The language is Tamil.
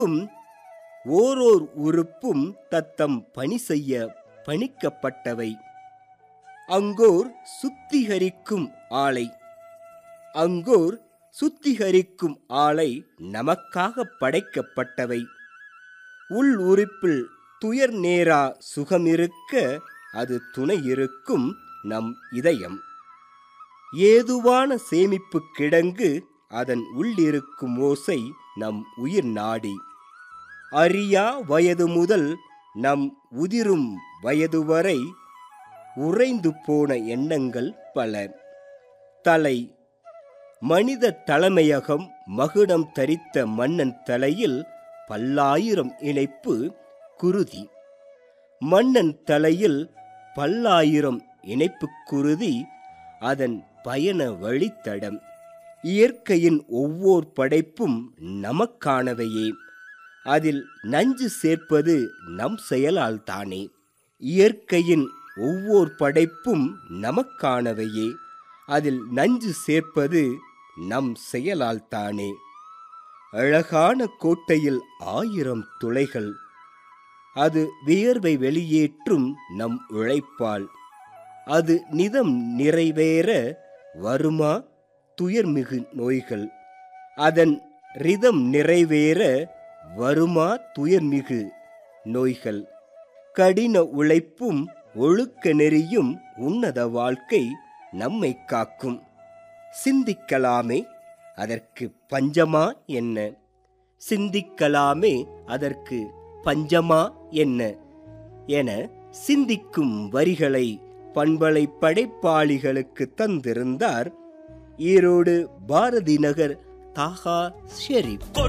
ஓரோர் உறுப்பும் தத்தம் பணி செய்ய பணிக்கப்பட்டவை அங்கோர் சுத்திகரிக்கும் ஆலை அங்கோர் சுத்திகரிக்கும் ஆலை நமக்காக படைக்கப்பட்டவை உள் உறுப்பில் துயர் நேரா சுகமிருக்க அது துணை இருக்கும் நம் இதயம் ஏதுவான சேமிப்பு கிடங்கு அதன் உள்ளிருக்கும் ஓசை நம் உயிர் நாடி அறியா வயது முதல் நம் உதிரும் வயது வரை உறைந்து போன எண்ணங்கள் பல தலை மனித தலைமையகம் மகுடம் தரித்த மன்னன் தலையில் பல்லாயிரம் இணைப்பு குருதி மன்னன் தலையில் பல்லாயிரம் இணைப்பு குருதி அதன் பயண வழித்தடம் இயற்கையின் ஒவ்வொரு படைப்பும் நமக்கானவையே அதில் நஞ்சு சேர்ப்பது நம் செயலால் தானே இயற்கையின் ஒவ்வொரு படைப்பும் நமக்கானவையே அதில் நஞ்சு சேர்ப்பது நம் செயலால் தானே அழகான கோட்டையில் ஆயிரம் துளைகள் அது வியர்வை வெளியேற்றும் நம் உழைப்பால் அது நிதம் நிறைவேற வருமா துயர்மிகு நோய்கள் அதன் ரிதம் நிறைவேற வருமா துயர்மிகு நோய்கள் கடின உழைப்பும் ஒழுக்க நெறியும் உன்னத வாழ்க்கை நம்மை காக்கும் சிந்திக்கலாமே அதற்கு பஞ்சமா என்ன சிந்திக்கலாமே அதற்கு பஞ்சமா என்ன என சிந்திக்கும் வரிகளை பண்பலை படைப்பாளிகளுக்கு தந்திருந்தார் ஈரோடு பாரதி நகர் தாகா ஷெரீப்